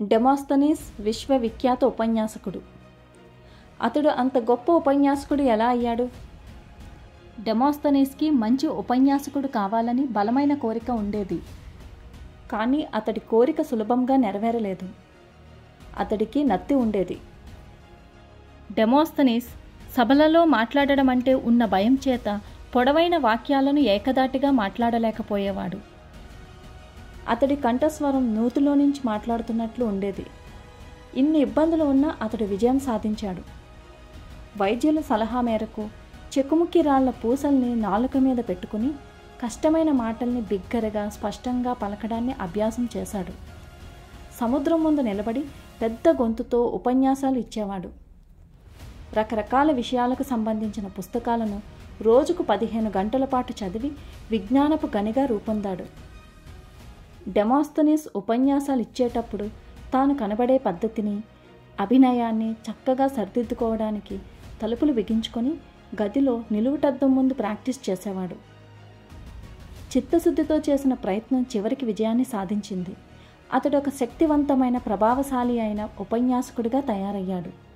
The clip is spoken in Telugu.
డెమోస్తనీస్ విశ్వవిఖ్యాత ఉపన్యాసకుడు అతడు అంత గొప్ప ఉపన్యాసకుడు ఎలా అయ్యాడు డెమోస్తనీస్కి మంచి ఉపన్యాసకుడు కావాలని బలమైన కోరిక ఉండేది కానీ అతడి కోరిక సులభంగా నెరవేరలేదు అతడికి నత్తి ఉండేది డెమోస్తనీస్ సభలలో మాట్లాడడం అంటే ఉన్న భయం చేత పొడవైన వాక్యాలను ఏకదాటిగా మాట్లాడలేకపోయేవాడు అతడి కంఠస్వరం నూతిలో నుంచి మాట్లాడుతున్నట్లు ఉండేది ఇన్ని ఇబ్బందులు ఉన్నా అతడు విజయం సాధించాడు వైద్యుల సలహా మేరకు చెక్కుముక్కి రాళ్ల పూసల్ని నాలుక మీద పెట్టుకుని కష్టమైన మాటల్ని బిగ్గరగా స్పష్టంగా పలకడాన్ని అభ్యాసం చేశాడు సముద్రం ముందు నిలబడి పెద్ద గొంతుతో ఉపన్యాసాలు ఇచ్చేవాడు రకరకాల విషయాలకు సంబంధించిన పుస్తకాలను రోజుకు పదిహేను గంటల పాటు చదివి విజ్ఞానపు గనిగా రూపొందాడు డెమోస్తనీస్ ఉపన్యాసాలు ఇచ్చేటప్పుడు తాను కనబడే పద్ధతిని అభినయాన్ని చక్కగా సరిదిద్దుకోవడానికి తలుపులు బిగించుకొని గదిలో నిలువుటద్దం ముందు ప్రాక్టీస్ చేసేవాడు చిత్తశుద్ధితో చేసిన ప్రయత్నం చివరికి విజయాన్ని సాధించింది అతడు ఒక శక్తివంతమైన ప్రభావశాలి అయిన ఉపన్యాసకుడిగా తయారయ్యాడు